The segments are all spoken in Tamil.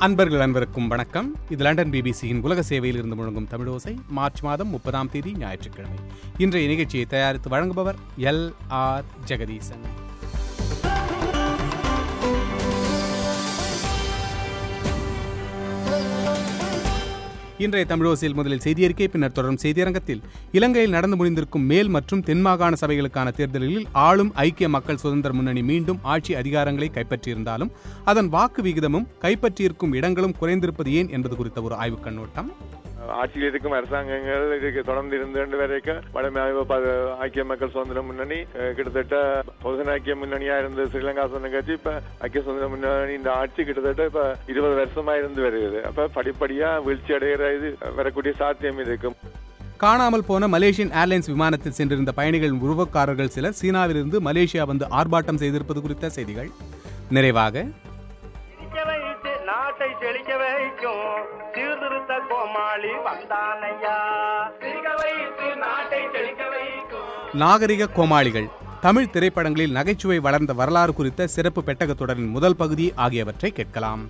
அன்பர்கள் அன்பருக்கும் வணக்கம் இது லண்டன் பிபிசியின் உலக சேவையில் இருந்து முழங்கும் தமிழோசை மார்ச் மாதம் முப்பதாம் தேதி ஞாயிற்றுக்கிழமை இன்றைய நிகழ்ச்சியை தயாரித்து வழங்குபவர் எல் ஆர் ஜெகதீசன் இன்றைய தமிழோசையில் முதலில் செய்தியறிக்கை பின்னர் தொடரும் செய்தியரங்கத்தில் இலங்கையில் நடந்து முடிந்திருக்கும் மேல் மற்றும் தென்மாகாண சபைகளுக்கான தேர்தல்களில் ஆளும் ஐக்கிய மக்கள் சுதந்திர முன்னணி மீண்டும் ஆட்சி அதிகாரங்களை கைப்பற்றியிருந்தாலும் அதன் வாக்கு விகிதமும் கைப்பற்றியிருக்கும் இடங்களும் குறைந்திருப்பது ஏன் என்பது குறித்த ஒரு ஆய்வுக் கண்ணோட்டம் ஆட்சியில் இருக்கும் அரசாங்கங்கள் இதுக்கு தொடர்ந்து இருந்து வரைக்கும் வடமை ஐக்கிய மக்கள் சுதந்திர முன்னணி அஹ், கிட்டத்தட்ட பொதுஜன ஐக்கிய முன்னணியா இருந்த ஸ்ரீலங்கா சுதந்திர கட்சி இப்ப ஐக்கிய சுதந்திர முன்னணி இந்த ஆட்சி கிட்டத்தட்ட இப்ப இருபது வருஷமா இருந்து வருகிறது அப்ப படிப்படியா வீழ்ச்சி அடைகிற இது வரக்கூடிய சாத்தியம் இருக்கு காணாமல் போன மலேசியன் ஏர்லைன்ஸ் விமானத்தில் சென்றிருந்த பயணிகளின் உருவக்காரர்கள் சிலர் சீனாவிலிருந்து மலேசியா வந்து ஆர்ப்பாட்டம் செய்திருப்பது குறித்த செய்திகள் நிறைவாக சிரிக்க வைத்து நாட்டை செழிக்க வைக்கும் சீர்திருத்த கோமாளி வந்தானையா சிரிக்க வைத்து நாட்டை செழிக்க வைக்கும் நாகரிக கோமாளிகள் தமிழ் திரைப்படங்களில் நகைச்சுவை வளர்ந்த வரலாறு குறித்த சிறப்பு பெட்டகத் தொடரின் முதல் பகுதி ஆகியவற்றை கேட்கலாம்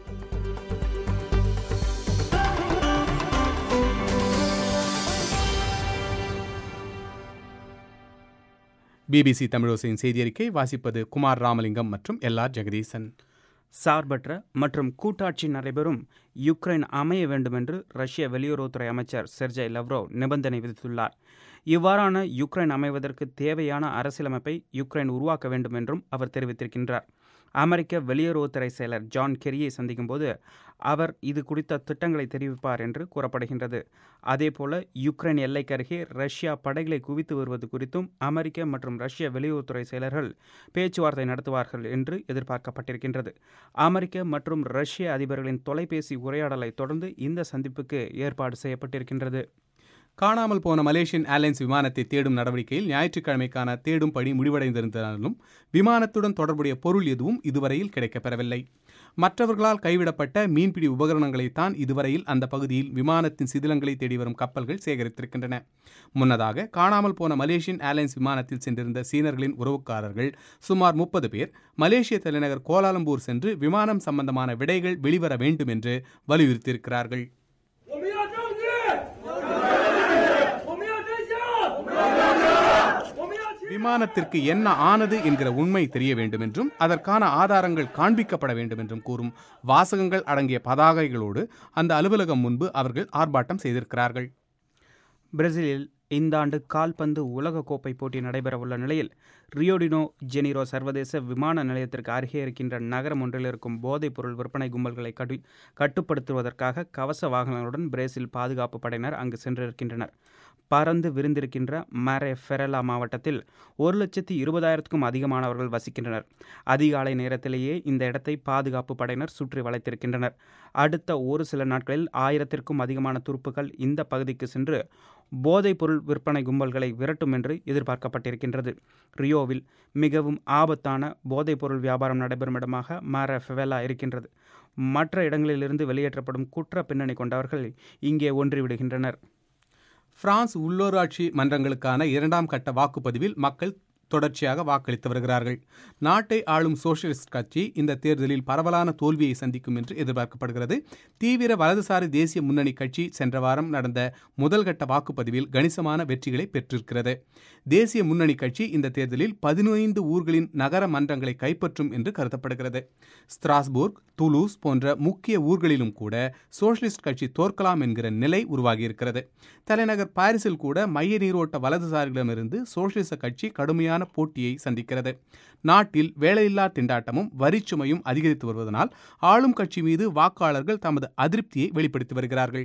பிபிசி தமிழோசையின் செய்தியறிக்கை வாசிப்பது குமார் ராமலிங்கம் மற்றும் எல் ஆர் ஜெகதீசன் சார்பற்ற மற்றும் கூட்டாட்சி நடைபெறும் யுக்ரைன் அமைய வேண்டுமென்று ரஷ்ய வெளியுறவுத்துறை அமைச்சர் செர்ஜை லவ்ரோவ் நிபந்தனை விதித்துள்ளார் இவ்வாறான யுக்ரைன் அமைவதற்கு தேவையான அரசியலமைப்பை யுக்ரைன் உருவாக்க வேண்டும் என்றும் அவர் தெரிவித்திருக்கின்றார் அமெரிக்க வெளியுறவுத்துறை செயலர் ஜான் கெரியை சந்திக்கும்போது அவர் இது குறித்த திட்டங்களை தெரிவிப்பார் என்று கூறப்படுகின்றது அதேபோல யுக்ரைன் எல்லைக்கு அருகே ரஷ்யா படைகளை குவித்து வருவது குறித்தும் அமெரிக்க மற்றும் ரஷ்ய வெளியுறவுத்துறை செயலர்கள் பேச்சுவார்த்தை நடத்துவார்கள் என்று எதிர்பார்க்கப்பட்டிருக்கின்றது அமெரிக்க மற்றும் ரஷ்ய அதிபர்களின் தொலைபேசி உரையாடலை தொடர்ந்து இந்த சந்திப்புக்கு ஏற்பாடு செய்யப்பட்டிருக்கின்றது காணாமல் போன மலேசியன் ஏர்லைன்ஸ் விமானத்தை தேடும் நடவடிக்கையில் ஞாயிற்றுக்கிழமைக்கான தேடும் பணி முடிவடைந்திருந்தாலும் விமானத்துடன் தொடர்புடைய பொருள் எதுவும் இதுவரையில் கிடைக்கப்பெறவில்லை மற்றவர்களால் கைவிடப்பட்ட மீன்பிடி உபகரணங்களைத்தான் இதுவரையில் அந்த பகுதியில் விமானத்தின் சிதிலங்களை தேடி வரும் கப்பல்கள் சேகரித்திருக்கின்றன முன்னதாக காணாமல் போன மலேசியன் ஏர்லைன்ஸ் விமானத்தில் சென்றிருந்த சீனர்களின் உறவுக்காரர்கள் சுமார் முப்பது பேர் மலேசிய தலைநகர் கோலாலம்பூர் சென்று விமானம் சம்பந்தமான விடைகள் வெளிவர வேண்டும் என்று வலியுறுத்தியிருக்கிறார்கள் 我们要证据，我们要真相，我们要清。 விமானத்திற்கு என்ன ஆனது என்கிற உண்மை தெரிய வேண்டும் என்றும் அதற்கான ஆதாரங்கள் காண்பிக்கப்பட வேண்டும் என்றும் கூறும் வாசகங்கள் அடங்கிய பதாகைகளோடு அந்த அலுவலகம் முன்பு அவர்கள் ஆர்ப்பாட்டம் செய்திருக்கிறார்கள் பிரேசிலில் இந்த ஆண்டு கால்பந்து உலகக்கோப்பை போட்டி நடைபெறவுள்ள நிலையில் ரியோடினோ ஜெனிரோ சர்வதேச விமான நிலையத்திற்கு அருகே இருக்கின்ற நகரம் ஒன்றில் இருக்கும் போதைப் பொருள் விற்பனை கும்பல்களை கடு கட்டுப்படுத்துவதற்காக கவச வாகனங்களுடன் பிரேசில் பாதுகாப்பு படையினர் அங்கு சென்றிருக்கின்றனர் பறந்து விரிந்திருக்கின்ற மரே ஃபெரலா மாவட்டத்தில் ஒரு லட்சத்தி இருபதாயிரத்துக்கும் அதிகமானவர்கள் வசிக்கின்றனர் அதிகாலை நேரத்திலேயே இந்த இடத்தை பாதுகாப்பு படையினர் சுற்றி வளைத்திருக்கின்றனர் அடுத்த ஒரு சில நாட்களில் ஆயிரத்திற்கும் அதிகமான துருப்புகள் இந்த பகுதிக்கு சென்று போதைப்பொருள் விற்பனை கும்பல்களை விரட்டும் என்று எதிர்பார்க்கப்பட்டிருக்கின்றது ரியோவில் மிகவும் ஆபத்தான போதைப்பொருள் வியாபாரம் நடைபெறும் இடமாக மார ஃபெவெலா இருக்கின்றது மற்ற இடங்களிலிருந்து வெளியேற்றப்படும் குற்ற பின்னணி கொண்டவர்கள் இங்கே ஒன்றிவிடுகின்றனர் பிரான்ஸ் உள்ளூராட்சி மன்றங்களுக்கான இரண்டாம் கட்ட வாக்குப்பதிவில் மக்கள் தொடர்ச்சியாக வாக்களித்து வருகிறார்கள் நாட்டை ஆளும் சோசியலிஸ்ட் கட்சி இந்த தேர்தலில் பரவலான தோல்வியை சந்திக்கும் என்று எதிர்பார்க்கப்படுகிறது தீவிர வலதுசாரி தேசிய முன்னணி கட்சி சென்ற வாரம் நடந்த முதல் கட்ட வாக்குப்பதிவில் கணிசமான வெற்றிகளை பெற்றிருக்கிறது தேசிய முன்னணி கட்சி இந்த தேர்தலில் பதினைந்து ஊர்களின் நகர மன்றங்களை கைப்பற்றும் என்று கருதப்படுகிறது ஸ்திராஸ்பூர்க் துலூஸ் போன்ற முக்கிய ஊர்களிலும் கூட சோசியலிஸ்ட் கட்சி தோற்கலாம் என்கிற நிலை உருவாகியிருக்கிறது தலைநகர் பாரிஸில் கூட மைய நீரோட்ட வலதுசாரிகளிடமிருந்து சோசியலிச கட்சி கடுமையான போட்டியை சந்திக்கிறது நாட்டில் வேலையில்லா திண்டாட்டமும் வரிச்சுமையும் அதிகரித்து வருவதனால் ஆளும் கட்சி மீது வாக்காளர்கள் தமது அதிருப்தியை வெளிப்படுத்தி வருகிறார்கள்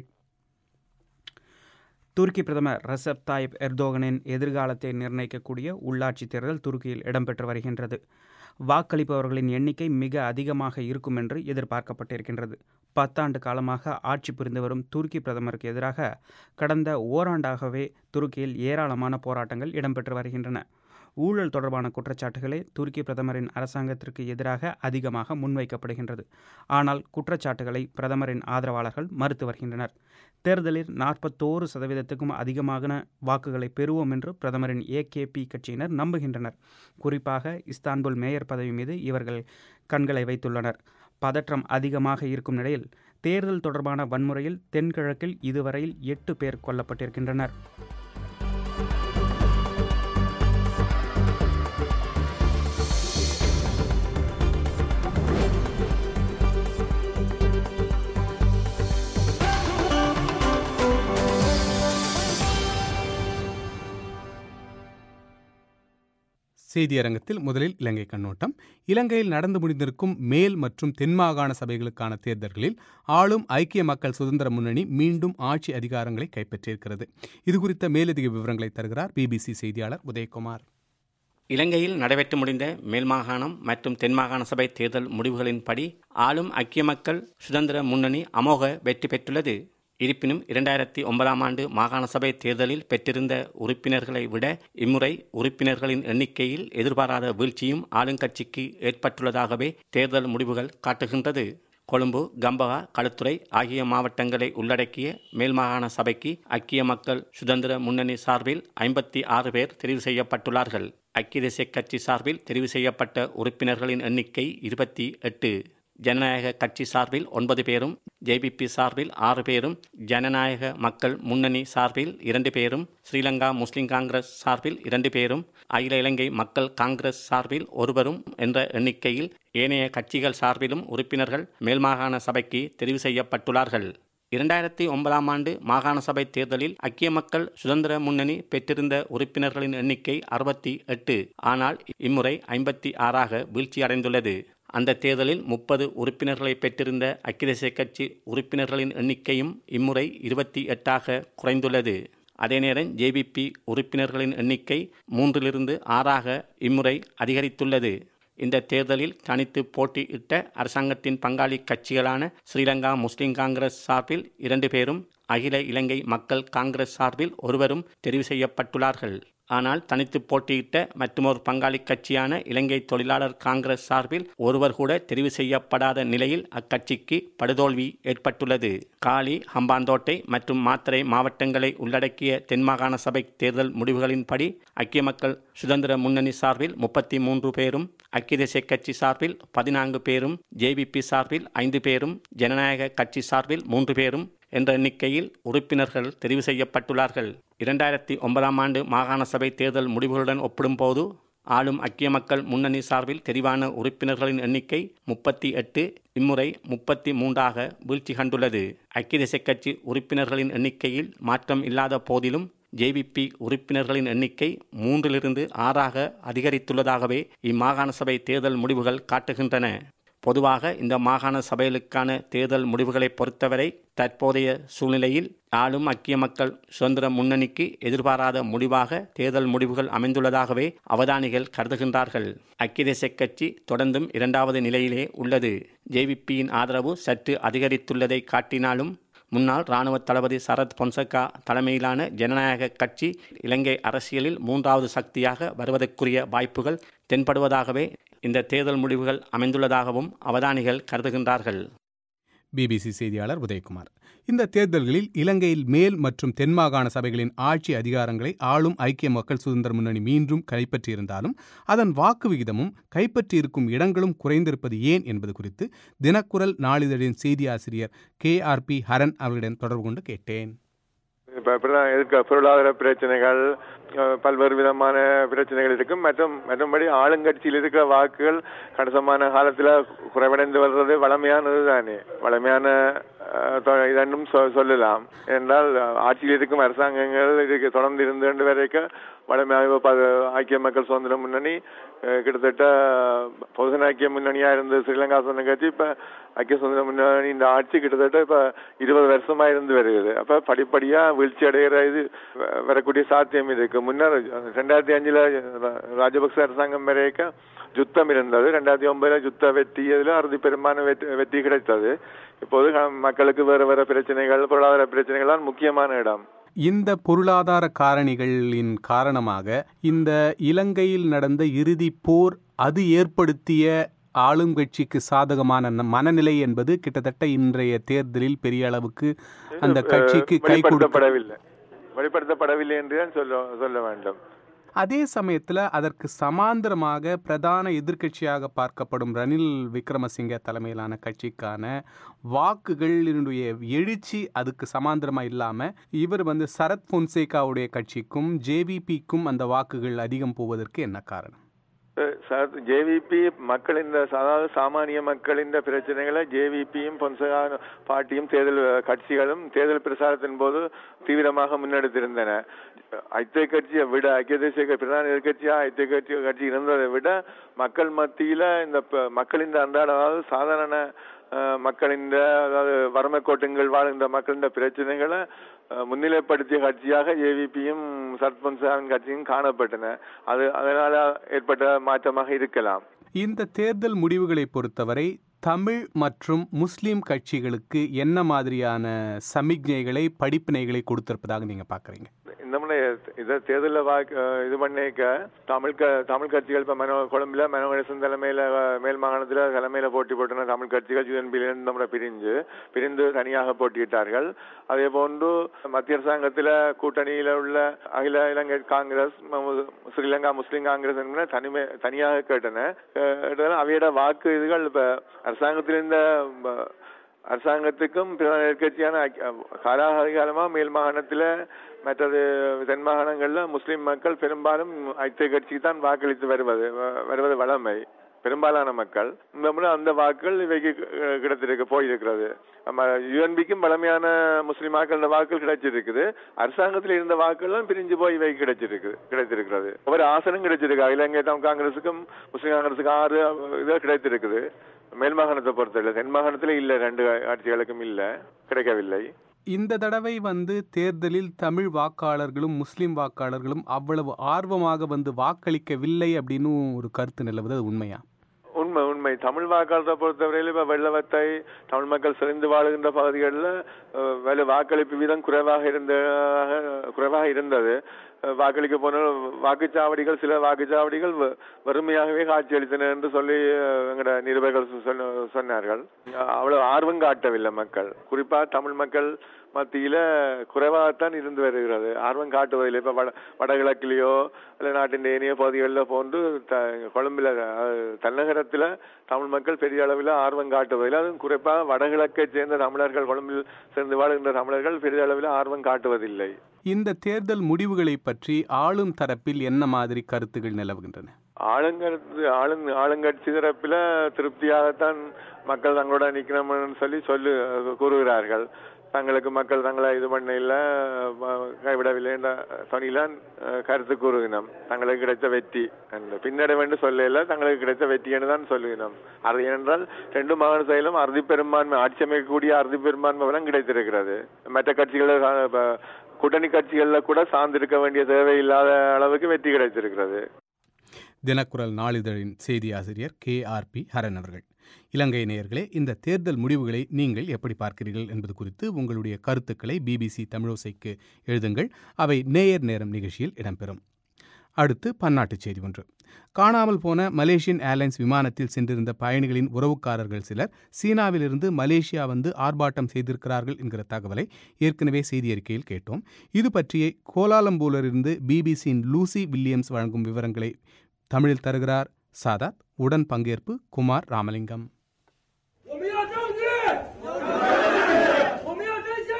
துருக்கி பிரதமர் ரசப் தாயிப் எர்தோகனின் எதிர்காலத்தை நிர்ணயிக்கக்கூடிய உள்ளாட்சி தேர்தல் துருக்கியில் இடம்பெற்று வருகின்றது வாக்களிப்பவர்களின் எண்ணிக்கை மிக அதிகமாக இருக்கும் என்று எதிர்பார்க்கப்பட்டிருக்கின்றது பத்தாண்டு காலமாக ஆட்சி புரிந்து வரும் துருக்கி பிரதமருக்கு எதிராக கடந்த ஓராண்டாகவே துருக்கியில் ஏராளமான போராட்டங்கள் இடம்பெற்று வருகின்றன ஊழல் தொடர்பான குற்றச்சாட்டுகளே துருக்கி பிரதமரின் அரசாங்கத்திற்கு எதிராக அதிகமாக முன்வைக்கப்படுகின்றது ஆனால் குற்றச்சாட்டுகளை பிரதமரின் ஆதரவாளர்கள் மறுத்து வருகின்றனர் தேர்தலில் நாற்பத்தோரு சதவீதத்துக்கும் அதிகமான வாக்குகளை பெறுவோம் என்று பிரதமரின் ஏகேபி கட்சியினர் நம்புகின்றனர் குறிப்பாக இஸ்தான்புல் மேயர் பதவி மீது இவர்கள் கண்களை வைத்துள்ளனர் பதற்றம் அதிகமாக இருக்கும் நிலையில் தேர்தல் தொடர்பான வன்முறையில் தென்கிழக்கில் இதுவரையில் எட்டு பேர் கொல்லப்பட்டிருக்கின்றனர் செய்தியரங்கத்தில் முதலில் இலங்கை கண்ணோட்டம் இலங்கையில் நடந்து முடிந்திருக்கும் மேல் மற்றும் தென்மாகாண சபைகளுக்கான தேர்தல்களில் ஆளும் ஐக்கிய மக்கள் சுதந்திர முன்னணி மீண்டும் ஆட்சி அதிகாரங்களை கைப்பற்றியிருக்கிறது இதுகுறித்த மேலதிக விவரங்களை தருகிறார் பிபிசி செய்தியாளர் உதயகுமார் இலங்கையில் நடைபெற்று முடிந்த மேல்மாகாணம் மற்றும் தென்மாகாண சபை தேர்தல் முடிவுகளின்படி ஆளும் ஐக்கிய மக்கள் சுதந்திர முன்னணி அமோக வெற்றி பெற்றுள்ளது இருப்பினும் இரண்டாயிரத்தி ஒன்பதாம் ஆண்டு மாகாண சபை தேர்தலில் பெற்றிருந்த உறுப்பினர்களை விட இம்முறை உறுப்பினர்களின் எண்ணிக்கையில் எதிர்பாராத வீழ்ச்சியும் ஆளுங்கட்சிக்கு ஏற்பட்டுள்ளதாகவே தேர்தல் முடிவுகள் காட்டுகின்றது கொழும்பு கம்பகா களுத்துறை ஆகிய மாவட்டங்களை உள்ளடக்கிய மேல்மாகாண சபைக்கு ஐக்கிய மக்கள் சுதந்திர முன்னணி சார்பில் ஐம்பத்தி ஆறு பேர் தெரிவு செய்யப்பட்டுள்ளார்கள் ஐக்கிய தேசிய கட்சி சார்பில் தெரிவு செய்யப்பட்ட உறுப்பினர்களின் எண்ணிக்கை இருபத்தி எட்டு ஜனநாயக கட்சி சார்பில் ஒன்பது பேரும் ஜேபிபி சார்பில் ஆறு பேரும் ஜனநாயக மக்கள் முன்னணி சார்பில் இரண்டு பேரும் ஸ்ரீலங்கா முஸ்லிம் காங்கிரஸ் சார்பில் இரண்டு பேரும் அகில இலங்கை மக்கள் காங்கிரஸ் சார்பில் ஒருவரும் என்ற எண்ணிக்கையில் ஏனைய கட்சிகள் சார்பிலும் உறுப்பினர்கள் மேல்மாகாண சபைக்கு தெரிவு செய்யப்பட்டுள்ளார்கள் இரண்டாயிரத்தி ஒன்பதாம் ஆண்டு மாகாண சபை தேர்தலில் ஐக்கிய மக்கள் சுதந்திர முன்னணி பெற்றிருந்த உறுப்பினர்களின் எண்ணிக்கை அறுபத்தி எட்டு ஆனால் இம்முறை ஐம்பத்தி ஆறாக வீழ்ச்சியடைந்துள்ளது அந்த தேர்தலில் முப்பது உறுப்பினர்களை பெற்றிருந்த ஐக்கிய தேசிய கட்சி உறுப்பினர்களின் எண்ணிக்கையும் இம்முறை இருபத்தி எட்டாக குறைந்துள்ளது அதே நேரம் ஜேபிபி உறுப்பினர்களின் எண்ணிக்கை மூன்றிலிருந்து ஆறாக இம்முறை அதிகரித்துள்ளது இந்த தேர்தலில் தனித்து போட்டியிட்ட அரசாங்கத்தின் பங்காளி கட்சிகளான ஸ்ரீலங்கா முஸ்லிம் காங்கிரஸ் சார்பில் இரண்டு பேரும் அகில இலங்கை மக்கள் காங்கிரஸ் சார்பில் ஒருவரும் தெரிவு செய்யப்பட்டுள்ளார்கள் ஆனால் தனித்து போட்டியிட்ட மற்றுமொரு பங்காளி கட்சியான இலங்கை தொழிலாளர் காங்கிரஸ் சார்பில் ஒருவர் கூட தெரிவு செய்யப்படாத நிலையில் அக்கட்சிக்கு படுதோல்வி ஏற்பட்டுள்ளது காலி ஹம்பாந்தோட்டை மற்றும் மாத்தறை மாவட்டங்களை உள்ளடக்கிய தென்மாகாண சபை தேர்தல் முடிவுகளின்படி ஐக்கிய மக்கள் சுதந்திர முன்னணி சார்பில் முப்பத்தி மூன்று பேரும் ஐக்கிய தேசிய கட்சி சார்பில் பதினான்கு பேரும் ஜேபிபி சார்பில் ஐந்து பேரும் ஜனநாயக கட்சி சார்பில் மூன்று பேரும் என்ற எண்ணிக்கையில் உறுப்பினர்கள் தெரிவு செய்யப்பட்டுள்ளார்கள் இரண்டாயிரத்தி ஒன்பதாம் ஆண்டு மாகாண சபை தேர்தல் முடிவுகளுடன் ஒப்பிடும்போது ஆளும் ஐக்கிய மக்கள் முன்னணி சார்பில் தெரிவான உறுப்பினர்களின் எண்ணிக்கை முப்பத்தி எட்டு இம்முறை முப்பத்தி மூன்றாக வீழ்ச்சி கண்டுள்ளது ஐக்கிய தேசிய கட்சி உறுப்பினர்களின் எண்ணிக்கையில் மாற்றம் இல்லாத போதிலும் ஜேவிபி உறுப்பினர்களின் எண்ணிக்கை மூன்றிலிருந்து ஆறாக அதிகரித்துள்ளதாகவே இம்மாகாண சபை தேர்தல் முடிவுகள் காட்டுகின்றன பொதுவாக இந்த மாகாண சபைகளுக்கான தேர்தல் முடிவுகளை பொறுத்தவரை தற்போதைய சூழ்நிலையில் ஆளும் ஐக்கிய மக்கள் சுதந்திர முன்னணிக்கு எதிர்பாராத முடிவாக தேர்தல் முடிவுகள் அமைந்துள்ளதாகவே அவதானிகள் கருதுகின்றார்கள் ஐக்கிய தேசிய கட்சி தொடர்ந்தும் இரண்டாவது நிலையிலே உள்ளது ஜேவிபியின் ஆதரவு சற்று அதிகரித்துள்ளதை காட்டினாலும் முன்னாள் இராணுவ தளபதி சரத் பொன்சகா தலைமையிலான ஜனநாயக கட்சி இலங்கை அரசியலில் மூன்றாவது சக்தியாக வருவதற்குரிய வாய்ப்புகள் தென்படுவதாகவே இந்த தேர்தல் முடிவுகள் அமைந்துள்ளதாகவும் அவதானிகள் கருதுகின்றார்கள் பிபிசி செய்தியாளர் உதயகுமார் இந்த தேர்தல்களில் இலங்கையில் மேல் மற்றும் தென்மாகாண சபைகளின் ஆட்சி அதிகாரங்களை ஆளும் ஐக்கிய மக்கள் சுதந்திர முன்னணி மீண்டும் கைப்பற்றியிருந்தாலும் அதன் வாக்கு விகிதமும் கைப்பற்றியிருக்கும் இடங்களும் குறைந்திருப்பது ஏன் என்பது குறித்து தினக்குரல் நாளிதழின் செய்தி ஆசிரியர் கே ஆர் பி ஹரன் அவர்களிடம் தொடர்பு கொண்டு கேட்டேன் இப்போ இப்படிதான் இருக்க பொருளாதார பிரச்சனைகள் அஹ், பல்வேறு விதமான பிரச்சனைகள் இருக்கும் மற்றும் மற்றும்படி ஆளுங்கட்சியில் இருக்கிற வாக்குகள் கணிசமான காலத்துல குறைவடைந்து வர்றது வளமையானது தானே வளமையான அஹ், தொ- இதென்னும் சொ- சொல்லலாம் என்றால் அஹ், ஆட்சியில் இருக்கும் அரசாங்கங்கள் இதுக்கு தொடர்ந்து இருந்து வரைக்கும் வளமையாக இப்ப ப- ஐக்கிய மக்கள் சுதந்திர முன்னணி அஹ், கிட்டத்தட்ட பொதுஜன ஐக்கிய முன்னணியா இருந்த ஸ்ரீலங்கா சுதந்திர கட்சி இப்ப ஐக்கிய சுதந்திர முன்னணி இந்த ஆட்சி கிட்டத்தட்ட இப்ப இருபது வருஷமா இருந்து வருகிறது அப்ப படிப்படியா வீழ்ச்சி அடைகிற இது வ- வரக்கூடிய சாத்தியம் இருக்கு முன்னர் ரெண்டாயிரத்தி அஞ்சுல ரா- ராஜபக்ச அரசாங்கம் வரைக்கும் யுத்தம் இருந்தது ரெண்டாயிரத்தி ஒன்பதுல யுத்த வெற்றி இதுல அறுதி பெரும்பான வெற்றி வெற்றி கிடைத்தது இப்போது க- மக்களுக்கு வேற வேற பிரச்சனைகள் பொருளாதார பிரச்சனைகள் தான் முக்கியமான இடம் இந்த பொருளாதார காரணிகளின் காரணமாக இந்த இலங்கையில் நடந்த இறுதி போர் அது ஏற்படுத்திய ஆளுங்கட்சிக்கு சாதகமான ந- மனநிலை என்பது கிட்டத்தட்ட இன்றைய தேர்தலில் பெரிய அளவுக்கு அந்த கட்சிக்கு கை கொடுக்க வெளிப்படுத்தப்படவில்லை வெளிப்படுத்தப்படவில்லை என்று தான் சொல்ல சொல்ல வேண்டும் அதே சமயத்தில் அதற்கு சமாந்தரமாக பிரதான எதிர்க்கட்சியாக பார்க்கப்படும் ரணில் விக்ரமசிங்க தலைமையிலான கட்சிக்கான வாக்குகளினுடைய எழுச்சி அதுக்கு சமாந்தரமாக இல்லாமல் இவர் வந்து சரத் பொன்சேகாவுடைய கட்சிக்கும் ஜேவிபிக்கும் அந்த வாக்குகள் அதிகம் போவதற்கு என்ன காரணம் ஜேவிபி மக்களின் அதாவது சாமானிய மக்களின் பிரச்சனைகளை ஜேவிபியும் பொன்சகா பார்ட்டியும் தேர்தல் கட்சிகளும் தேர்தல் பிரசாரத்தின் போது தீவிரமாக முன்னெடுத்திருந்தன ஐக்கிய கட்சியை விட ஐக்கிய தேசிய பிரதான எதிர்கட்சியா ஐக்கிய கட்சி கட்சி இருந்ததை விட மக்கள் மத்தியில இந்த மக்களின் அன்றாட அதாவது சாதாரண மக்களின் அதாவது வறுமை கோட்டுங்கள் வாழ்கின்ற மக்களின் பிரச்சனைகளை முன்னிலைப்படுத்திய கட்சியாக ஏவிபியும் சர்பஞ்சாவின் கட்சியும் காணப்பட்டன அது அதனால ஏற்பட்ட மாற்றமாக இருக்கலாம் இந்த தேர்தல் முடிவுகளை பொறுத்தவரை தமிழ் மற்றும் முஸ்லீம் கட்சிகளுக்கு என்ன மாதிரியான சமிக்ஞைகளை படிப்பினைகளை கொடுத்திருப்பதாக நீங்க பாக்குறீங்க இந்த முறை இதை தேர்தலில் வாக்கு இது பண்ணிக்க தமிழ் க தமிழ் கட்சிகள் இப்போ மனோ கொழும்புல மனோகரசன் தலைமையில் மேல் மாகாணத்தில் தலைமையில் போட்டி போட்டன தமிழ் கட்சிகள் யூஎன்பியிலிருந்து நம்ம பிரிஞ்சு பிரிந்து தனியாக போட்டியிட்டார்கள் அதே போன்று மத்திய அரசாங்கத்தில் கூட்டணியில் உள்ள அகில இலங்கை காங்கிரஸ் ஸ்ரீலங்கா முஸ்லீம் காங்கிரஸ் என்பன தனிமை தனியாக கேட்டன அவையோட வாக்கு இதுகள் இப்போ அரசாங்கத்தில் இருந்த அரசாங்கத்துக்கும் எதிர்கட்சியான காலாகாலமா மேல் மாகாணத்தில் மற்றது தென் மாகாணங்கள்ல முஸ்லிம் மக்கள் பெரும்பாலும் ஐக்கிய கட்சிக்கு தான் வாக்களித்து வருவது வருவது வளமை பெரும்பாலான மக்கள் இந்த முறை அந்த வாக்குகள் இவைக்கு கிடைத்திருக்கு போயிருக்கிறது நம்ம யுஎன்பிக்கும் பழமையான முஸ்லிம் வாக்கள் வாக்குகள் கிடைச்சிருக்குது அரசாங்கத்தில் இருந்த வாக்குகள் பிரிஞ்சு போய் இவை கிடைச்சிருக்கு கிடைத்திருக்கிறது ஒவ்வொரு ஆசனம் கிடைச்சிருக்கு இலங்கை தமிழ் காங்கிரசுக்கும் முஸ்லிம் காங்கிரசுக்கும் ஆறு இதாக கிடைத்திருக்குது மேல் மாகாணத்தை பொறுத்தவரை தென் மாகாணத்துல இல்ல ரெண்டு ஆட்சிகளுக்கும் இல்ல கிடைக்கவில்லை இந்த தடவை வந்து தேர்தலில் தமிழ் வாக்காளர்களும் முஸ்லிம் வாக்காளர்களும் அவ்வளவு ஆர்வமாக வந்து வாக்களிக்கவில்லை அப்படின்னு ஒரு கருத்து நிலவுது அது உண்மையா உண்மை உண்மை தமிழ் வாக்காளரை பொறுத்தவரையில் இப்போ வெள்ளவத்தை தமிழ் மக்கள் சிறந்து வாழுகின்ற பகுதிகளில் வேலை வாக்களிப்பு வீதம் குறைவாக இருந்த குறைவாக இருந்தது வாக்களிக்க போன வாக்குச்சாவடிகள் சில வாக்குச்சாவடிகள் வறுமையாகவே காட்சியளித்தன என்று சொல்லி எங்கட நிருபர்கள் சொன்னார்கள் அவ்வளவு ஆர்வம் காட்டவில்லை மக்கள் குறிப்பா தமிழ் மக்கள் மத்தியில குறைவாகத்தான் இருந்து வருகிறது ஆர்வம் காட்டுவதில்லை இப்ப வட வடகிழக்கிலேயோ இல்ல நாட்டின் ஏனைய பகுதிகளில் போன்று கொழும்புல தலைநகரத்துல தமிழ் மக்கள் பெரிய அளவில் ஆர்வம் காட்டுவதில்லை அதுவும் குறிப்பாக வடகிழக்கை சேர்ந்த தமிழர்கள் கொழும்பில் சேர்ந்து வாழ்கின்ற தமிழர்கள் பெரிய அளவில் ஆர்வம் காட்டுவதில்லை இந்த தேர்தல் முடிவுகளை பற்றி ஆளும் தரப்பில் என்ன மாதிரி கருத்துகள் நிலவுகின்றன ஆளுங்கருத்து ஆளுங் ஆளுங்கட்சி தரப்பில் திருப்தியாகத்தான் மக்கள் தங்களோட நிற்கணும்னு சொல்லி சொல்லு கூறுகிறார்கள் தங்களுக்கு மக்கள் தங்களை இது பண்ண இல்ல கைவிடவில்லை என்ற துணியிலான் கருத்து கூறுகினோம் தங்களுக்கு கிடைத்த வெற்றி அந்த பின்னடைவென்று சொல்லல தங்களுக்கு கிடைத்த வெற்றி என்று தான் சொல்லுகினோம் அது ஏனென்றால் ரெண்டு மாகாண செயலும் அறுதி பெரும்பான்மை ஆட்சி அமைக்கக்கூடிய அறுதி பெரும்பான்மை வளம் கிடைத்திருக்கிறது மற்ற கட்சிகளை கூட்டணி கட்சிகள்ல கூட சார்ந்திருக்க வேண்டிய தேவையில்லாத அளவுக்கு வெற்றி கிடைத்திருக்கிறது தினக்குரல் நாளிதழின் செய்தி ஆசிரியர் கே ஆர் பி ஹரன் அவர்கள் இலங்கை நேயர்களே இந்த தேர்தல் முடிவுகளை நீங்கள் எப்படி பார்க்கிறீர்கள் என்பது குறித்து உங்களுடைய கருத்துக்களை பிபிசி தமிழோசைக்கு எழுதுங்கள் அவை நேயர் நேரம் நிகழ்ச்சியில் இடம்பெறும் அடுத்து பன்னாட்டுச் செய்தி ஒன்று காணாமல் போன மலேசியன் ஏர்லைன்ஸ் விமானத்தில் சென்றிருந்த பயணிகளின் உறவுக்காரர்கள் சிலர் சீனாவிலிருந்து மலேசியா வந்து ஆர்ப்பாட்டம் செய்திருக்கிறார்கள் என்கிற தகவலை ஏற்கனவே செய்தி அறிக்கையில் கேட்டோம் இது பற்றிய கோலாலம்பூரிலிருந்து பிபிசியின் லூசி வில்லியம்ஸ் வழங்கும் விவரங்களை தமிழில் தருகிறார் சாதாத் உடன் பங்கேற்பு குமார் ராமலிங்கம் 我们要证据，我们要真相，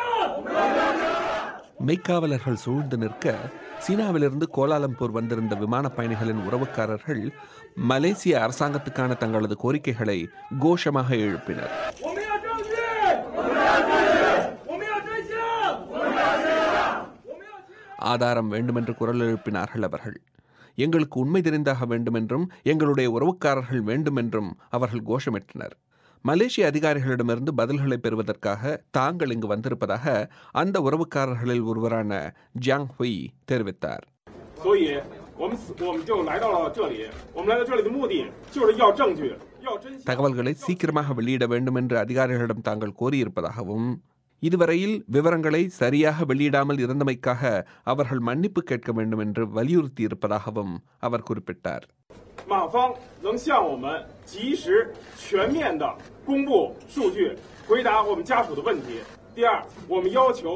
மெய்க்காவலர்கள் சூழ்ந்து நிற்க சீனாவிலிருந்து கோலாலம்பூர் வந்திருந்த விமான பயணிகளின் உறவுக்காரர்கள் மலேசிய அரசாங்கத்துக்கான தங்களது கோரிக்கைகளை கோஷமாக எழுப்பினர் 我们要证据，我们要证据，我们要真相，我们要真相，我们要。 ஆதாரம் வேண்டுமென்று குரல் எழுப்பினார்கள் அவர்கள் எங்களுக்கு உண்மை தெரிந்தாக வேண்டுமென்றும் எங்களுடைய உறவுக்காரர்கள் வேண்டுமென்றும் அவர்கள் கோஷமிட்டனர் மலேசிய அதிகாரிகளிடமிருந்து பதில்களை பெறுவதற்காக தாங்கள் இங்கு வந்திருப்பதாக அந்த உறவுக்காரர்களில் ஒருவரான ஜியாங் ஹுய் தெரிவித்தார் 所以我们我们就来到了这里。我们来到这里的目的就是要证据，要真相。 தகவல்களை சீக்கிரமாக வெளியிட வேண்டும் என்று அதிகாரிகளிடம் தாங்கள் கோரியிருப்பதாகவும் இதுவரையில் விவரங்களை சரியாக வெளியிடாமல் இருந்தமைக்காக அவர்கள் மன்னிப்பு கேட்க வேண்டும் என்று வலியுறுத்தியிருப்பதாகவும் அவர் குறிப்பிட்டார் 马方能向我们及时、全面的公布数据，回答我们家属的问题。第二，我们要求。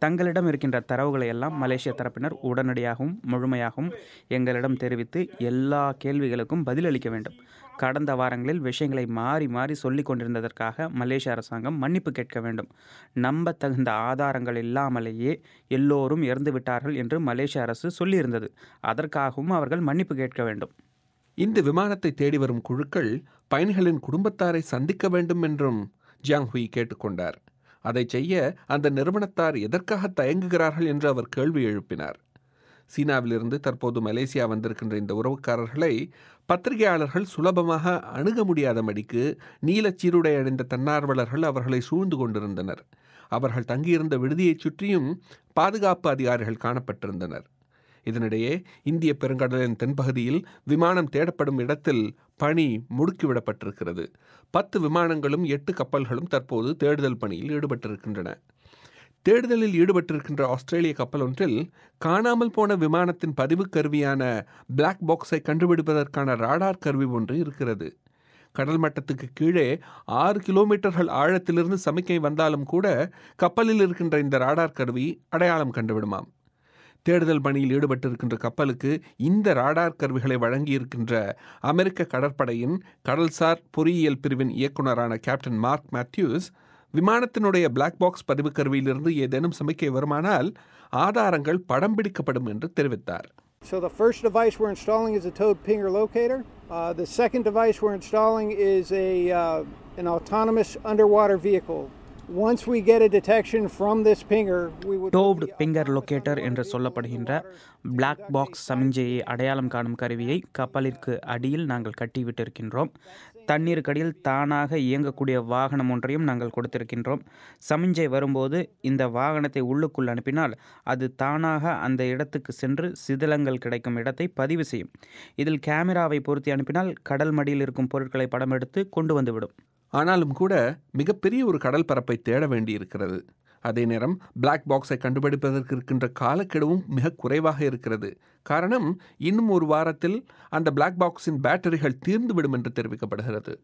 தங்களிடம் இருக்கின்ற தரவுகளை எல்லாம் மலேசிய தரப்பினர் உடனடியாகவும் முழுமையாகவும் எங்களிடம் தெரிவித்து எல்லா கேள்விகளுக்கும் பதிலளிக்க வேண்டும் கடந்த வாரங்களில் விஷயங்களை மாறி மாறி சொல்லிக் கொண்டிருந்ததற்காக மலேசிய அரசாங்கம் மன்னிப்பு கேட்க வேண்டும் நம்பத்தகுந்த ஆதாரங்கள் இல்லாமலேயே எல்லோரும் இறந்து விட்டார்கள் என்று மலேசிய அரசு சொல்லியிருந்தது அதற்காகவும் அவர்கள் மன்னிப்பு கேட்க வேண்டும் இந்த விமானத்தை தேடி வரும் குழுக்கள் பயணிகளின் குடும்பத்தாரை சந்திக்க வேண்டும் என்றும் ஜியாங் ஹுய் கேட்டுக்கொண்டார் அதை செய்ய அந்த நிறுவனத்தார் எதற்காக தயங்குகிறார்கள் என்று அவர் கேள்வி எழுப்பினார் சீனாவிலிருந்து தற்போது மலேசியா வந்திருக்கின்ற இந்த உறவுக்காரர்களை பத்திரிகையாளர்கள் சுலபமாக அணுக முடியாதபடிக்கு நீலச் சீருடை அணிந்த தன்னார்வலர்கள் அவர்களை சூழ்ந்து கொண்டிருந்தனர் அவர்கள் தங்கியிருந்த விடுதியைச் சுற்றியும் பாதுகாப்பு அதிகாரிகள் காணப்பட்டிருந்தனர் இதனிடையே இந்திய பெருங்கடலின் தென்பகுதியில் விமானம் தேடப்படும் இடத்தில் பணி முடுக்கிவிடப்பட்டிருக்கிறது பத்து விமானங்களும் எட்டு கப்பல்களும் தற்போது தேடுதல் பணியில் ஈடுபட்டிருக்கின்றன தேடுதலில் ஈடுபட்டிருக்கின்ற ஆஸ்திரேலிய கப்பல் ஒன்றில் காணாமல் போன விமானத்தின் பதிவு கருவியான பிளாக் பாக்ஸை கண்டுபிடிப்பதற்கான ராடார் கருவி ஒன்று இருக்கிறது கடல் மட்டத்துக்கு கீழே ஆறு கிலோமீட்டர்கள் ஆழத்திலிருந்து சமிக்கை வந்தாலும் கூட கப்பலில் இருக்கின்ற இந்த ராடார் கருவி அடையாளம் கண்டுவிடுமாம் தேடுதல் பணியில் ஈடுபட்டிருக்கின்ற கப்பலுக்கு இந்த ராடார் கருவிகளை வழங்கியிருக்கின்ற அமெரிக்க கடற்படையின் கடல்சார் பொறியியல் பிரிவின் இயக்குநரான கேப்டன் மார்க் மேத்யூஸ் விமானத்தினுடைய பிளாக் பாக்ஸ் பதிவு கருவியிலிருந்து ஏதேனும் சமிக்கை வருமானால் ஆதாரங்கள் படம் பிடிக்கப்படும் என்று தெரிவித்தார் So the first device we're installing is a towed pinger locator. Uh, the second device we're installing is a uh, an autonomous underwater vehicle. Once we get a detection from this pinger, we would towed pinger locator என்று சொல்லப்படுகின்ற பிளாக் பாக்ஸ் சமிஞ்சையை அடையாளம் காணும் கருவியை கப்பலிற்கு அடியில் நாங்கள் கட்டிவிட்டிருக்கின்றோம் தண்ணீருக்கடியில் தானாக இயங்கக்கூடிய வாகனம் ஒன்றையும் நாங்கள் கொடுத்திருக்கின்றோம் சமிஞ்சை வரும்போது இந்த வாகனத்தை உள்ளுக்குள் அனுப்பினால் அது தானாக அந்த இடத்துக்கு சென்று சிதிலங்கள் கிடைக்கும் இடத்தை பதிவு செய்யும் இதில் கேமராவை பொருத்தி அனுப்பினால் கடல் மடியில் இருக்கும் பொருட்களை படம் எடுத்து கொண்டு வந்துவிடும் ஆனாலும் கூட மிகப்பெரிய ஒரு கடல் பரப்பை தேட வேண்டியிருக்கிறது அதே நேரம் பிளாக் பாக்ஸை கண்டுபிடிப்பதற்கு இருக்கின்ற காலக்கெடுவும் மிக குறைவாக இருக்கிறது காரணம் இன்னும் ஒரு வாரத்தில் அந்த பிளாக் பாக்ஸின் பேட்டரிகள் தீர்ந்துவிடும் என்று தெரிவிக்கப்படுகிறது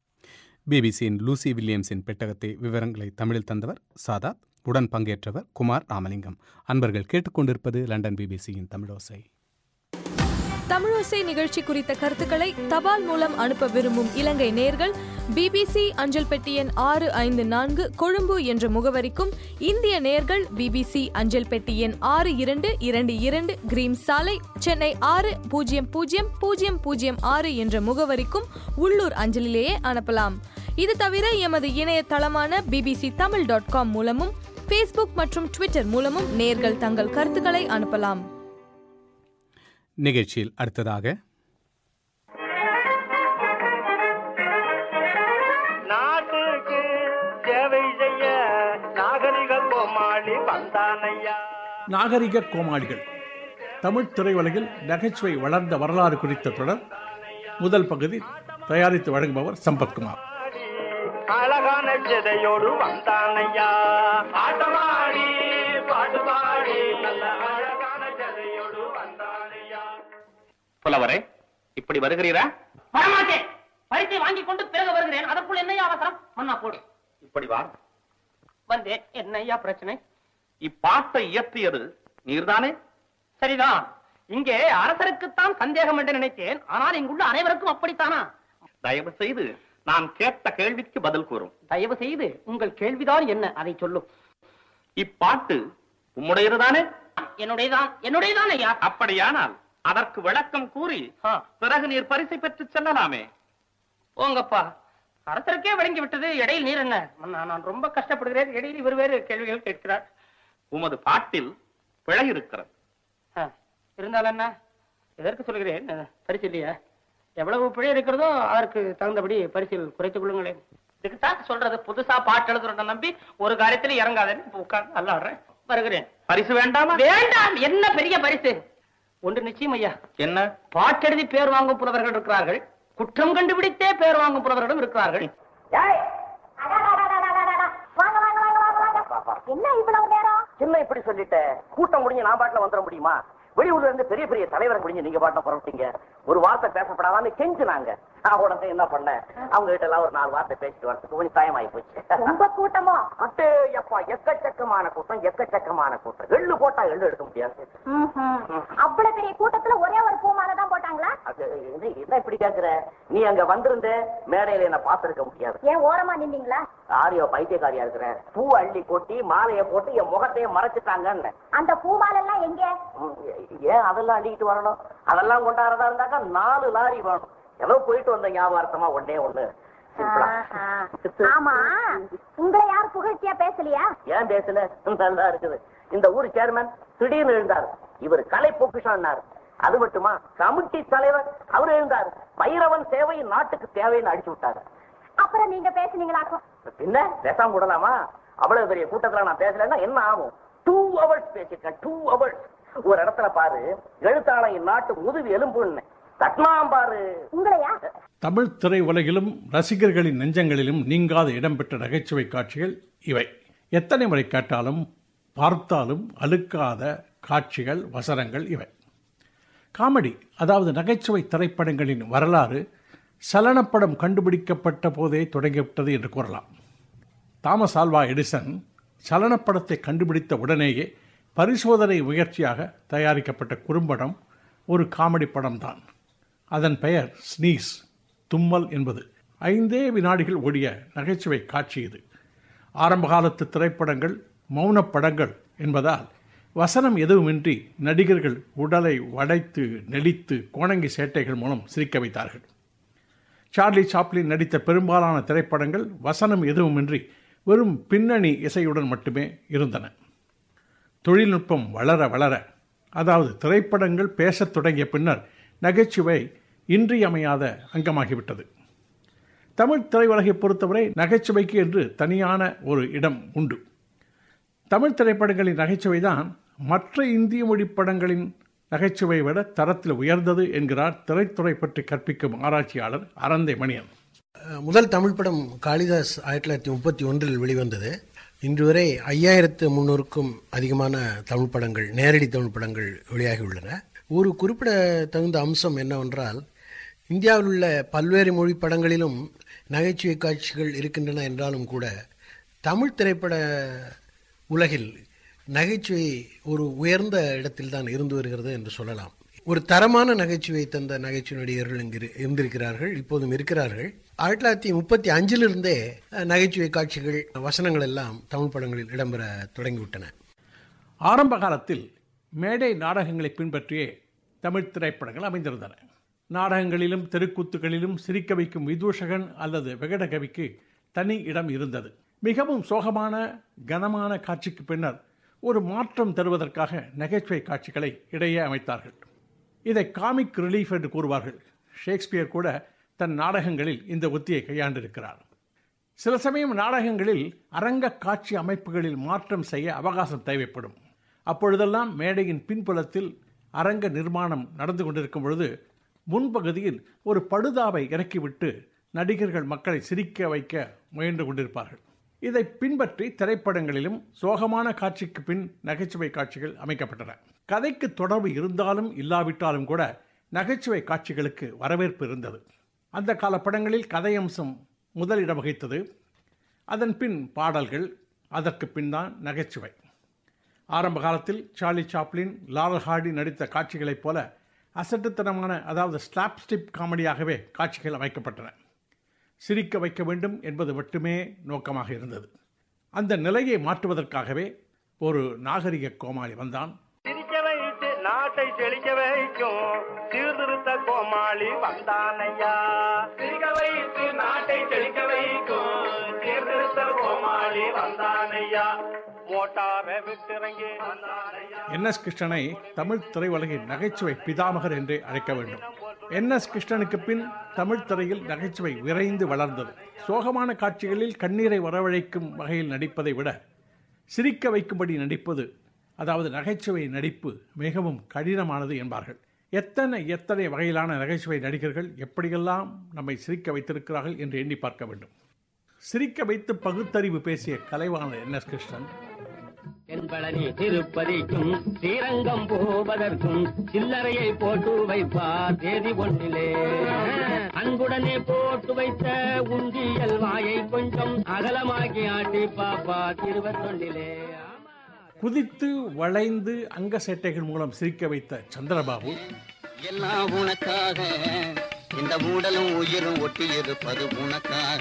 பிபிசியின் லூசி வில்லியம்ஸின் பெட்டகத்தை விவரங்களை தமிழில் தந்தவர் சாதாத் உடன் பங்கேற்றவர் குமார் ராமலிங்கம் அன்பர்கள் கேட்டுக்கொண்டிருப்பது லண்டன் பிபிசியின் தமிழோசை தமிழோசை நிகழ்ச்சி குறித்த கருத்துக்களை தபால் மூலம் அனுப்ப விரும்பும் இலங்கை நேர்கள் பிபிசி அஞ்சல் பெட்டி எண் ஆறு ஐந்து நான்கு கொழும்பு என்ற முகவரிக்கும் இந்திய நேர்கள் பிபிசி அஞ்சல் பெட்டி எண் ஆறு இரண்டு இரண்டு இரண்டு கிரீம் சாலை சென்னை ஆறு பூஜ்ஜியம் பூஜ்ஜியம் பூஜ்ஜியம் பூஜ்ஜியம் ஆறு என்ற முகவரிக்கும் உள்ளூர் அஞ்சலிலேயே அனுப்பலாம் இது தவிர எமது இணையதளமான பிபிசி தமிழ் டாட் காம் மூலமும் ஃபேஸ்புக் மற்றும் ட்விட்டர் மூலமும் நேர்கள் தங்கள் கருத்துக்களை அனுப்பலாம் நிகழ்ச்சியில் அடுத்ததாக நாட்டுக்கு சேவை செய்ய நாகரிக கோமாளி வந்தானையா நாகரிக கோமாளிகள் தமிழ் திரையுலகில் நகைச்சுவை வளர்ந்த வரலாறு குறித்த தொடர் முதல் பகுதி தயாரித்து வழங்குபவர் சம்பத்குமார் அழகான சிதையோடு வந்தானையா ஆட்டமாடி பாட்டு பாடி நல்ல அழகான சிதையோடு வந்தானையா புலவரே இப்படி வருகிறீரா வரமாட்டேன் பரிசை வாங்கி கொண்டு பிறகு வருகிறேன் அதற்குள் என்னையா அவசரம் மன்னா போடு இப்படி வா வந்தேன் என்னையா பிரச்சனை இப்பாட்டை இயற்றியது நீர்தானே சரிதான் இங்கே அரசருக்குத்தான் சந்தேகம் என்று நினைத்தேன் ஆனால் இங்குள்ள அனைவருக்கும் அப்படித்தானா தயவு செய்து நான் கேட்ட கேள்விக்கு பதில் கூறும் தயவு செய்து உங்கள் கேள்விதான் என்ன அதை சொல்லும் இப்பாட்டு உம்முடையதுதானே என்னுடையதான் என்னுடையதான் ஐயா அப்படியானால் அதற்கு விளக்கம் கூறி பிறகு நீர் பரிசை பெற்று செல்லலாமே போங்கப்பா அரசருக்கே விளங்கி விட்டது இடையில் நீர் என்ன மன்னா, நான் ரொம்ப கஷ்டப்படுகிறேன் இடையில் இவர் வேறு கேள்விகள் கேட்கிறார் உமது பாட்டில் பிழை இருக்கிறது ஆ, இருந்தாலும் என்ன எதற்கு சொல்கிறேன் பரிசு இல்லையா எவ்வளவு பிழை இருக்கிறதோ அதற்கு தகுந்தபடி பரிசில் குறைத்துக் கொள்ளுங்களேன் இதுக்குத்தான் சொல்றது புதுசா பாட்டு எழுதுறத நம்பி ஒரு காரியத்துல இறங்காதேன்னு இப்ப உட்கார்ந்து அல்லாடுறேன் வருகிறேன் பரிசு வேண்டாமா வேண்டாம் என்ன பெரிய பரிசு ஒன்று நிச்சயம் ஐயா என்ன பாட்டெழுதி பேர் வாங்கும் புலவர்கள் இருக்கிறார்கள் குற்றம் கண்டுபிடித்தே பேர் வாங்கும் புலவர்களும் இருக்கிறார்கள் என்ன இவ்வளவு நேரம் என்ன இப்படி சொல்லிட்ட கூட்டம் முடிஞ்சு நான் பாட்டுல வந்துட முடியுமா வெளியூர்ல இருந்து பெரிய பெரிய தலைவரை குடிஞ்சு நீங்க பாட்ட புறப்பட்டீங்க ஒரு வார்த்தை பேசப்படாதான்னு கெஞ்சினாங்க நான் உடனே என்ன பண்ணேன் அவங்க கிட்ட எல்லாம் ஒரு நாலு வார்த்தை பேசிட்டு வரதுக்கு கொஞ்சம் டைம் ஆகி போச்சு ரொம்ப கூட்டமா அட்டே எப்பா எக்கச்சக்கமான கூட்டம் எக்கச்சக்கமான கூட்டம் எள்ளு போட்டா எள்ளு எடுக்க முடியாது அவ்வளவு பெரிய கூட்டத்துல ஒரே ஒரு பூ மாலை தான் போட்டாங்களா அது இது என்ன இப்படி கேக்குற நீ அங்க வந்திருந்த மேடையில என்ன பார்த்திருக்க முடியாது ஏன் ஓரமா நின்னீங்களா ஆரியோ பைத்தியக்காரியா இருக்கிறேன் பூ அள்ளி கொட்டி மாலையை போட்டு என் முகத்தையே மறைச்சிட்டாங்கன்னு அந்த பூ மாலை எல்லாம் எங்க ம், ஏன் அதெல்லாம் அள்ளிக்கிட்டு வரணும் அதெல்லாம் கொண்டாடுறதா இருந்தாக்கா நாலு லாரி வேணும் ஏதோ போயிட்டு வந்த ஞாபகார்த்தமா ஒன்னே ஒண்ணு சிம்பிளா. ஆஹா. ஆமா உங்களை யார் புகழ்ச்சியா பேசலையா ஏன் பேசல நல்லா இருக்குது இந்த ஊர் சேர்மன் திடீர்னு எழுந்தார் இவர் கலை பொக்கிஷம்னார் அது மட்டுமா கமிட்டி தலைவர் அவர் எழுந்தார் பைரவன் சேவை நாட்டுக்கு தேவைன்னு அடிச்சு விட்டாரு அப்புறம் நீங்க பேசுனீங்களாக்கும் பின்ன பேசாம விடலாமா அவ்வளவு பெரிய கூட்டத்துல நான் பேசலன்னா என்ன ஆகும் டூ ஹவர்ஸ் பேசிருக்கேன் டூ ஹவர்ஸ் ஒரு இடத்துல பாரு எழுத்தாளர் நாட்டு முதுகு எலும்புன்னு தட்னாம் பாரு உங்களையா தமிழ் திரையுலகிலும் ரசிகர்களின் நெஞ்சங்களிலும் நீங்காத இடம்பெற்ற நகைச்சுவை காட்சிகள் இவை எத்தனை முறை கேட்டாலும் பார்த்தாலும் அழுக்காத காட்சிகள் வசனங்கள் இவை காமெடி அதாவது நகைச்சுவை திரைப்படங்களின் வரலாறு சலனப்படம் கண்டுபிடிக்கப்பட்ட போதே தொடங்கிவிட்டது என்று கூறலாம் தாமஸ் ஆல்வா எடிசன் சலனப்படத்தை கண்டுபிடித்த உடனேயே பரிசோதனை முயற்சியாக தயாரிக்கப்பட்ட குறும்படம் ஒரு காமெடி படம்தான் அதன் பெயர் ஸ்னீஸ் தும்மல் என்பது ஐந்தே வினாடிகள் ஓடிய நகைச்சுவை காட்சி இது ஆரம்ப காலத்து திரைப்படங்கள் மௌனப் படங்கள் என்பதால் வசனம் எதுவுமின்றி நடிகர்கள் உடலை வளைத்து நெளித்து கோணங்கி சேட்டைகள் மூலம் சிரிக்க வைத்தார்கள் சார்லி சாப்ளின் நடித்த பெரும்பாலான திரைப்படங்கள் வசனம் எதுவுமின்றி வெறும் பின்னணி இசையுடன் மட்டுமே இருந்தன தொழில்நுட்பம் வளர வளர அதாவது திரைப்படங்கள் பேசத் தொடங்கிய பின்னர் நகைச்சுவை இன்றியமையாத அங்கமாகிவிட்டது தமிழ் திரையுலகை பொறுத்தவரை நகைச்சுவைக்கு என்று தனியான ஒரு இடம் உண்டு தமிழ் திரைப்படங்களின் நகைச்சுவை தான் மற்ற இந்திய மொழி படங்களின் நகைச்சுவை விட தரத்தில் உயர்ந்தது என்கிறார் திரைத்துறை பற்றி கற்பிக்கும் ஆராய்ச்சியாளர் அரந்தை மணியன் முதல் தமிழ் படம் காளிதாஸ் ஆயிரத்தி தொள்ளாயிரத்தி முப்பத்தி ஒன்றில் வெளிவந்தது இன்று வரை ஐயாயிரத்து முன்னூறுக்கும் அதிகமான தமிழ் படங்கள் நேரடி தமிழ் படங்கள் வெளியாகியுள்ளன ஒரு குறிப்பிட தகுந்த அம்சம் என்னவென்றால் இந்தியாவில் உள்ள பல்வேறு மொழி படங்களிலும் நகைச்சுவை காட்சிகள் இருக்கின்றன என்றாலும் கூட தமிழ் திரைப்பட உலகில் நகைச்சுவை ஒரு உயர்ந்த இடத்தில் தான் இருந்து வருகிறது என்று சொல்லலாம் ஒரு தரமான நகைச்சுவை தந்த நகைச்சுவை நடிகர்கள் இங்கு இரு- இருந்திருக்கிறார்கள் இப்போதும் இருக்கிறார்கள் ஆயிரத்தி தொள்ளாயிரத்தி முப்பத்தி அஞ்சிலிருந்தே அஹ், நகைச்சுவை காட்சிகள் வசனங்கள் எல்லாம் தமிழ் படங்களில் இடம்பெற தொடங்கிவிட்டன ஆரம்ப காலத்தில் மேடை நாடகங்களை பின்பற்றியே தமிழ் திரைப்படங்கள் அமைந்திருந்தன நாடகங்களிலும் தெருக்கூத்துகளிலும் சிரிக்க வைக்கும் விதூஷகன் அல்லது விகடகவிக்கு தனி இடம் இருந்தது மிகவும் சோகமான கனமான காட்சிக்கு பின்னர் ஒரு மாற்றம் தருவதற்காக நகைச்சுவை காட்சிகளை இடையே அமைத்தார்கள் இதை காமிக் ரிலீஃப் என்று கூறுவார்கள் ஷேக்ஸ்பியர் கூட தன் நாடகங்களில் இந்த உத்தியை கையாண்டிருக்கிறார் சில சமயம் நாடகங்களில் அரங்க காட்சி அமைப்புகளில் மாற்றம் செய்ய அவகாசம் தேவைப்படும் அப்பொழுதெல்லாம் மேடையின் பின்புலத்தில் அரங்க நிர்மாணம் நடந்து கொண்டிருக்கும் பொழுது முன்பகுதியில் ஒரு படுதாவை இறக்கிவிட்டு நடிகர்கள் மக்களை சிரிக்க வைக்க முயன்று கொண்டிருப்பார்கள் இதை பின்பற்றி திரைப்படங்களிலும் சோகமான காட்சிக்கு பின் நகைச்சுவை காட்சிகள் அமைக்கப்பட்டன கதைக்கு தொடர்பு இருந்தாலும் இல்லாவிட்டாலும் கூட நகைச்சுவை காட்சிகளுக்கு வரவேற்பு இருந்தது அந்த கால படங்களில் கதையம்சம் முதலிடம் வகித்தது அதன் பின் பாடல்கள் அதற்கு பின் தான் நகைச்சுவை ஆரம்ப காலத்தில் சார்லி சாப்ளின் லால் ஹார்டி நடித்த காட்சிகளைப் போல அசட்டுத்தனமான அதாவது ஸ்லாப்ஸ்டிக் காமெடியாகவே காட்சிகள் அமைக்கப்பட்டன சிரிக்க வைக்க வேண்டும் என்பது மட்டுமே நோக்கமாக இருந்தது அந்த நிலையை மாற்றுவதற்காகவே ஒரு நாகரிக கோமாளி வந்தான் சிரிக்க வைத்து நாட்டை செழிக்க வைக்கும் சீர்திருத்த கோமாளி வந்தானையா சிரிக்க வைத்து நாட்டை செழிக்க வைக்கும் சீர்திருத்த கோமாளி வந்தானையா மோட்டாரை விட்டிறங்கி வந்தானையா என் எஸ் கிருஷ்ணனை தமிழ் திரையுலகின் நகைச்சுவை பிதாமகர் என்றே அழைக்க வேண்டும் என் எஸ் கிருஷ்ணனுக்கு பின் தமிழ் திரையில் நகைச்சுவை விரைந்து வளர்ந்தது சோகமான காட்சிகளில் கண்ணீரை வரவழைக்கும் வகையில் நடிப்பதை விட சிரிக்க வைக்கும்படி நடிப்பது அதாவது நகைச்சுவை நடிப்பு மிகவும் கடினமானது என்பார்கள் எத்தனை எத்தனை வகையிலான நகைச்சுவை நடிகர்கள் எப்படியெல்லாம் நம்மை சிரிக்க வைத்திருக்கிறார்கள் என்று எண்ணி பார்க்க வேண்டும் சிரிக்க வைத்து பகுத்தறிவு பேசிய கலைவாணர் என் எஸ் கிருஷ்ணன் தென்பழனி திருப்பதிக்கும் ஸ்ரீரங்கம் போவதற்கும் சில்லறையை போட்டு வைப்பார் தேதி ஒன்றிலே அன்புடனே போட்டு வைத்த உண்டியல் வாயை கொஞ்சம் அகலமாக்கி ஆட்டி பாப்பா திருவத்தொண்டிலே குதித்து வளைந்து அங்க சேட்டைகள் மூலம் சிரிக்க வைத்த சந்திரபாபு எல்லாம் உனக்காக இந்த உடலும் உயிரும் ஒட்டி இருப்பது உனக்காக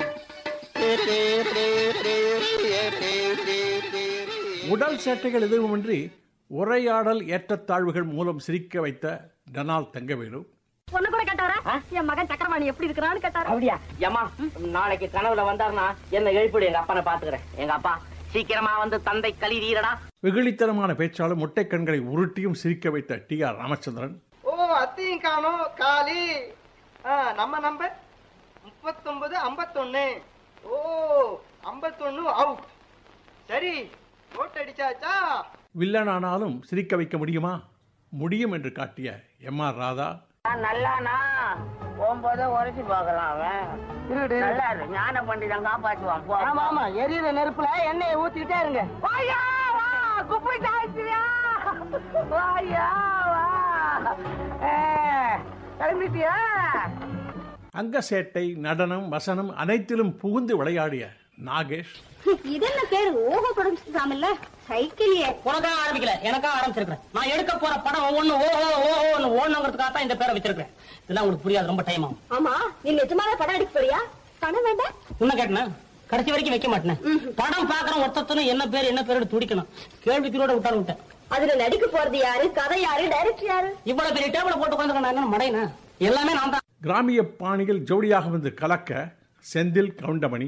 உடல் சேட்டைகள் எதுவுமின்றி உரையாடல் ஏற்றத்தாழ்வுகள் மூலம் சிரிக்க வைத்த டனால் தங்கவேலு பொண்ணு கூட கேட்டாரா என் மகன் சக்கரவாணி எப்படி இருக்கிறான்னு கேட்டாரா அப்படியா ஏமா நாளைக்கு கனவுல வந்தாருன்னா என்ன எழுப்பிடு எங்க அப்பனை பாத்துக்கிறேன் எங்க அப்பா சீக்கிரமா வந்து தந்தை கழிதீரடா வெகுளித்தனமான பேச்சாளர் முட்டை கண்களை உருட்டியும் சிரிக்க வைத்த டி ஆர் ராமச்சந்திரன் ஓ அத்தையும் காணோம் காலி ஆ, நம்ம நம்பர் முப்பத்தொன்பது ஐம்பத்தொன்னு ஓ ஐம்பத்தொன்னு அவுட் சரி ஓட்டு அடிச்சாச்சா வில்லனானாலும் சிரிக்க வைக்க முடியுமா முடியும் என்று காட்டிய எம் ஆர் ராதா நல்லானா போகும்போது உரைச்சு பார்க்கலாம் அவன் நல்லா இரு ஞான பண்டிதன் காப்பாற்றுவான் போ ஆமா ஆமா எரியுற நெருப்புல எண்ணெயை ஊத்திக்கிட்டே இருங்க வாயா வா குப்பை தாய்ச்சியா வாயா வா ஏ, கிளம்பிட்டியா அங்க சேட்டை நடனம் வசனம் அனைத்திலும் புகுந்து விளையாடிய நாகேஷ் இது என்ன பேரு ஓஹோ ப்ரொடக்ஷன் சைக்கிளியே உனக்கா ஆரம்பிக்கல எனக்கா ஆரம்பிச்சிருக்கேன் நான் எடுக்க போற படம் ஒவ்வொன்னு ஓஹோ ஓஹோன்னு ஓடணுங்கிறதுக்காக தான் இந்த பேரை வச்சிருக்கேன் இதெல்லாம் உங்களுக்கு புரியாது ரொம்ப டைம் ஆகும் ஆமா நீ நிஜமாவே படம் அடிக்க போறியா பணம் வேண்டாம் உன்ன கேட்டேன் கடைசி வரைக்கும் வைக்க மாட்டேன் படம் பாக்குறோம் ஒருத்தனும் என்ன பேர் என்ன பேரு துடிக்கணும் கேள்விக்குறியோட விட்டாலும் விட்டேன் அதுல நடிக்க போறது யாரு கதை யாரு டைரக்டர் யாரு இவ்வளவு பெரிய டேபிள போட்டு உட்காந்து நான் என்ன மடையனா எல்லாமே நான் தான் கிராமிய பாணியில் ஜோடியாக வந்து கலக்க செந்தில் கவுண்டமணி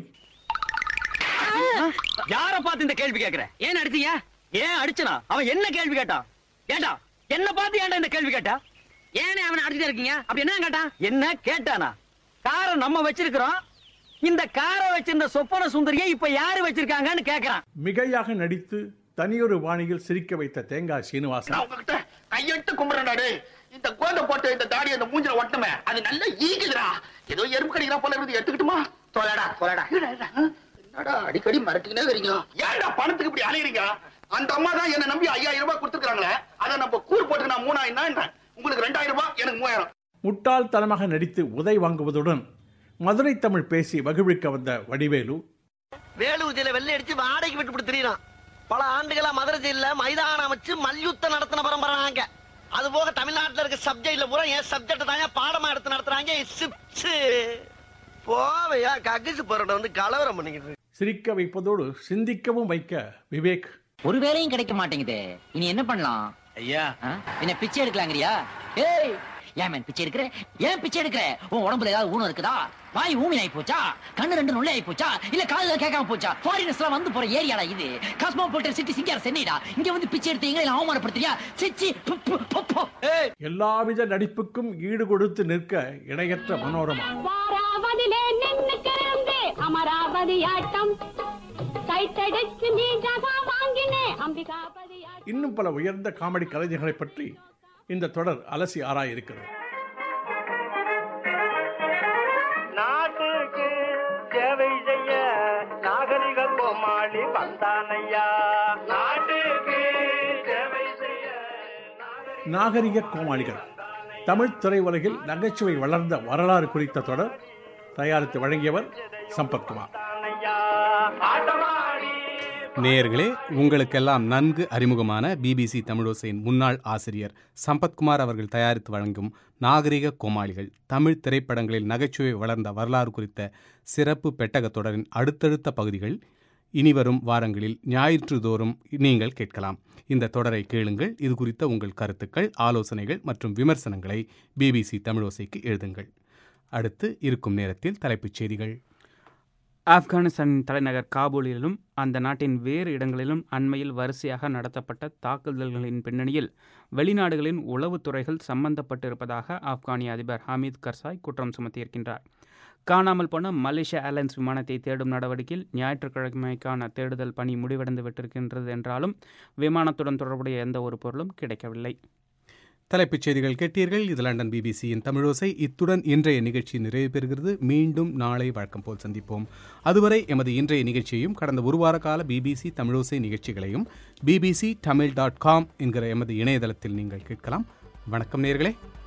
யார பார்த்து இந்த கேள்வி கேக்குற ஏன் அடிச்சீங்க ஏன் அடிச்சனா அவன் என்ன கேள்வி கேட்டான் ஏண்டா என்ன பார்த்து ஏன்டா இந்த கேள்வி கேட்டா ஏனே அவனை அடிச்சுட்டு இருக்கீங்க அப்படி என்ன கேட்டான் என்ன கேட்டானா காரை நம்ம வச்சிருக்கிறோம் இந்த காரை வச்சிருந்த சொப்பன சுந்தரியை இப்ப யாரு வச்சிருக்காங்கன்னு கேக்குறான் மிகையாக நடித்து தனியொரு பாணியில் சிரிக்க வைத்த தேங்காய் சீனிவாசன் உங்ககிட்ட கையெடுத்து கும்பிடுறா டேய் இந்த கோந்த போட்டு இந்த தாடி அந்த மூஞ்சில ஒட்டமே அது நல்ல ஈகுதுடா ஏதோ எறும்பு கடிக்கிறா போல இருந்து எடுத்துக்கிட்டுமா தொலைடா தொலைடா என்னடா அடிக்கடி மறட்டிக்கினே வரீங்க ஏன்டா பணத்துக்கு இப்படி அலையறீங்க அந்த அம்மா தான் என்ன நம்பி ஐயாயிரம் ரூபாய் கொடுத்துருக்காங்களே அதை நம்ம கூறு போட்டு நான் மூணாயிரம் என்ன உங்களுக்கு ரெண்டாயிரம் ரூபாய் எனக்கு மூவாயிரம் முட்டாள்தனமாக நடித்து உதை வாங்குவதுடன் மதுரை தமிழ் பேசி வகிழ்விக்க வந்த வடிவேலு வேலூர் ஜெயில வெள்ளை அடிச்சு வாடகைக்கு விட்டு விட்டு திரியறான் பல ஆண்டுகளா மதுரை ஜெயில மைதானம் அமைச்சு மல்யுத்தம் நடத்தின பரம்பரை நாங்க அது போக தமிழ்நாட்டுல இருக்க சப்ஜெக்ட்ல பூரா என் சப்ஜெக்ட் தாங்க பாடமா எடுத்து நடத்துறாங்க சிப்ஸ் போவையா ககிசு போறட வந்து கலவரம் பண்ணிக்கிட்டு சிரிக்க வைப்பதோடு சிந்திக்கவும் வைக்க விவேக் ஒரு வேலையும் கிடைக்க மாட்டேங்குது இனி என்ன பண்ணலாம் ஐயா என்ன பிச்சை எடுக்கலாங்கறியா ஏய் ஏன் மேன் பிச்சை எடுக்கிற ஏன் பிச்சை எடுக்கிற உன் உடம்புல ஏதாவது ஊனம் இருக்குதா வாய் ஊமி ஆயி போச்சா கண்ணு ரெண்டு நுள்ளை ஆயி போச்சா இல்ல காதுல கேட்காம போச்சா ஃபாரினர்ஸ் எல்லாம் வந்து போற ஏரியாடா இது காஸ்மோபாலிட்டன் சிட்டி சிங்கார சென்னைடா இங்க வந்து பிச்சை எடுத்தீங்க இல்ல அவமானப்படுத்துறியா சிச்சி பு, பு, பு, பு. எல்லாவித நடிப்புக்கும் ஈடு கொடுத்து நிற்க இணையற்ற மனோரமா வாராவதிலே நின்னு கிடந்து அமராவதி ஆட்டம் கைத்தடிச்சு நீ ஜகா வாங்கினே அம்பிகாபதி இன்னும் பல உயர்ந்த காமெடி கலைஞர்களை பற்றி இந்த தொடர் அலசி ஆராய இருக்கிறது நாட்டுக்கு சேவை செய்ய நாகரிக கோமாளி வந்தானையா நாட்டுக்கு சேவை செய்ய நாகரிக கோமாளிகள் தமிழ் திரையுலகில் நகைச்சுவை வளர்ந்த வரலாறு குறித்த தொடர் தயாரித்து வழங்கியவர் சம்பத்குமார் ஆட்டமாடி நேயர்களே உங்களுக்கெல்லாம் நன்கு அறிமுகமான பிபிசி தமிழோசையின் முன்னாள் ஆசிரியர் சம்பத்குமார் அவர்கள் தயாரித்து வழங்கும் நாகரிக கோமாளிகள் தமிழ் திரைப்படங்களில் நகைச்சுவை வளர்ந்த வரலாறு குறித்த சிறப்பு பெட்டகத் தொடரின் அடுத்தடுத்த பகுதிகள் இனிவரும் வாரங்களில் ஞாயிற்றுதோறும் நீங்கள் கேட்கலாம் இந்த தொடரை கேளுங்கள் இது குறித்த உங்கள் கருத்துக்கள் ஆலோசனைகள் மற்றும் விமர்சனங்களை பிபிசி தமிழோசைக்கு எழுதுங்கள் அடுத்து இருக்கும் நேரத்தில் தலைப்புச் செய்திகள் ஆப்கானிஸ்தானின் தலைநகர் காபூலிலும் அந்த நாட்டின் வேறு இடங்களிலும் அண்மையில் வரிசையாக நடத்தப்பட்ட தாக்குதல்களின் பின்னணியில் வெளிநாடுகளின் உளவுத்துறைகள் சம்பந்தப்பட்டிருப்பதாக ஆப்கானிய அதிபர் ஹமீத் கர்சாய் குற்றம் சுமத்தியிருக்கின்றார் காணாமல் போன மலேசிய ஏர்லைன்ஸ் விமானத்தை தேடும் நடவடிக்கையில் ஞாயிற்றுக்கிழமைக்கான தேடுதல் பணி முடிவடைந்து விட்டிருக்கின்றது என்றாலும் விமானத்துடன் தொடர்புடைய எந்த ஒரு பொருளும் கிடைக்கவில்லை தலைப்புச் செய்திகள் கேட்டீர்கள் இது லண்டன் பிபிசியின் தமிழோசை இத்துடன் இன்றைய நிகழ்ச்சி நிறைவு பெறுகிறது மீண்டும் நாளை வழக்கம் போல் சந்திப்போம் அதுவரை எமது இன்றைய நிகழ்ச்சியையும் கடந்த ஒரு வார கால பிபிசி தமிழோசை நிகழ்ச்சிகளையும் பிபிசி தமிழ் டாட் காம் என்கிற எமது இணையதளத்தில் நீங்கள் கேட்கலாம் வணக்கம் நேர்களே